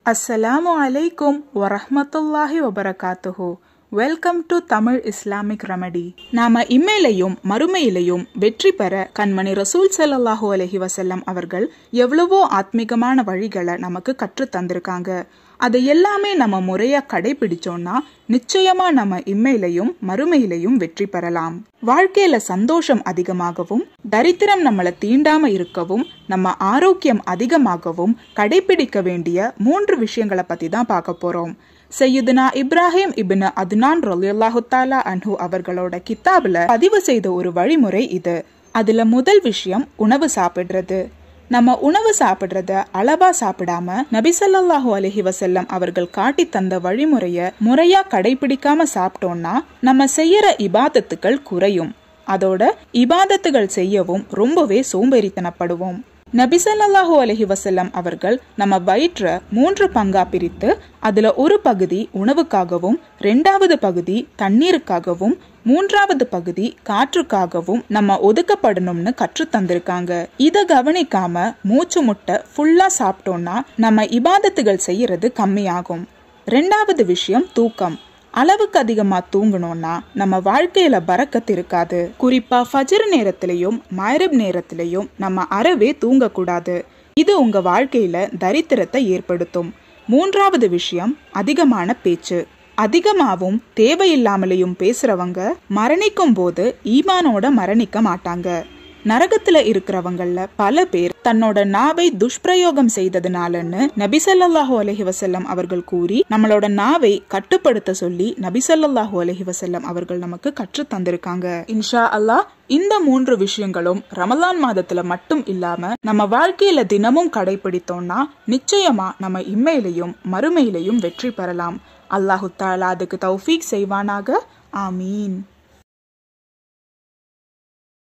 அஸ்ஸலாமு அலைக்கும் வரஹ்மத்துல்லாஹி வபரகாத்துஹு welcome to Tamil Islamic remedy நாம இம்மையிலையும் மறுமையிலையும் வெற்றி பெற கண்மணி ரசூல் ஸல்லல்லாஹு அலைஹி வஸல்லம் அவர்கள் எவ்வளவோ ஆத்மீகமான வழிகளை நமக்கு கற்று தந்திருக்காங்க அதை எல்லாமே நம்ம முறையா கடைபிடிச்சோம்னா நிச்சயமா நம்ம இம்மையிலையும் மறுமையிலையும் வெற்றி பெறலாம் வாழ்க்கையில சந்தோஷம் அதிகமாகவும் தரித்திரம் நம்மளை தீண்டாம இருக்கவும் நம்ம ஆரோக்கியம் அதிகமாகவும் கடைபிடிக்க வேண்டிய மூன்று விஷயங்களை பத்தி தான் பார்க்க போறோம் சையுதுனா இப்ராஹிம் இபின் அத்னான் ரொலியல்லாஹு தாலா அன்ஹு அவர்களோட கித்தாபுல பதிவு செய்த ஒரு வழிமுறை இது அதுல முதல் விஷயம் உணவு சாப்பிடுறது நம்ம உணவு சாப்பிடுறத அளவா சாப்பிடாம நபிசல்லாஹு அலஹி வசல்லம் அவர்கள் காட்டி தந்த வழிமுறைய முறையா கடைபிடிக்காம சாப்பிட்டோம்னா நம்ம செய்யற இபாதத்துக்கள் குறையும் அதோட இபாதத்துகள் செய்யவும் ரொம்பவே சோம்பேறித்தனப்படுவோம் நபிசல்லாஹூ அலஹி வசல்லம் அவர்கள் நம்ம வயிற்ற மூன்று பங்கா பிரித்து அதுல ஒரு பகுதி உணவுக்காகவும் ரெண்டாவது பகுதி தண்ணீருக்காகவும் மூன்றாவது பகுதி காற்றுக்காகவும் நம்ம ஒதுக்கப்படணும்னு கற்று தந்திருக்காங்க இத கவனிக்காம மூச்சு முட்டை ஃபுல்லா சாப்பிட்டோம்னா நம்ம இபாதத்துகள் செய்யறது கம்மியாகும் ரெண்டாவது விஷயம் தூக்கம் அளவுக்கு அதிகமா தூங்கணும்னா நம்ம வாழ்க்கையில பறக்கத்து இருக்காது குறிப்பா ஃபஜர் நேரத்திலையும் மயரப் நேரத்திலையும் நம்ம அறவே தூங்கக்கூடாது இது உங்க வாழ்க்கையில தரித்திரத்தை ஏற்படுத்தும் மூன்றாவது விஷயம் அதிகமான பேச்சு அதிகமாவும் தேவையில்லாமலையும் பேசுறவங்க மரணிக்கும் போது ஈமானோட மரணிக்க மாட்டாங்க நரகத்துல இருக்கிறவங்கள பல பேர் தன்னோட நாவை துஷ்பிரயோகம் செய்ததுனாலன்னு நபிசல்லாஹூ அலஹி வசல்லம் அவர்கள் கூறி நம்மளோட நாவை கட்டுப்படுத்த சொல்லி நபிசல்லாஹூ அலஹி வசல்லம் அவர்கள் நமக்கு கற்று தந்திருக்காங்க இன்ஷா அல்லாஹ் இந்த மூன்று விஷயங்களும் ரமலான் மாதத்துல மட்டும் இல்லாம நம்ம வாழ்க்கையில தினமும் கடைபிடித்தோம்னா நிச்சயமா நம்ம இம்மையிலையும் மறுமையிலையும் வெற்றி பெறலாம் அல்லாஹு தாலா அதுக்கு தௌஃபீக் செய்வானாக ஆமீன்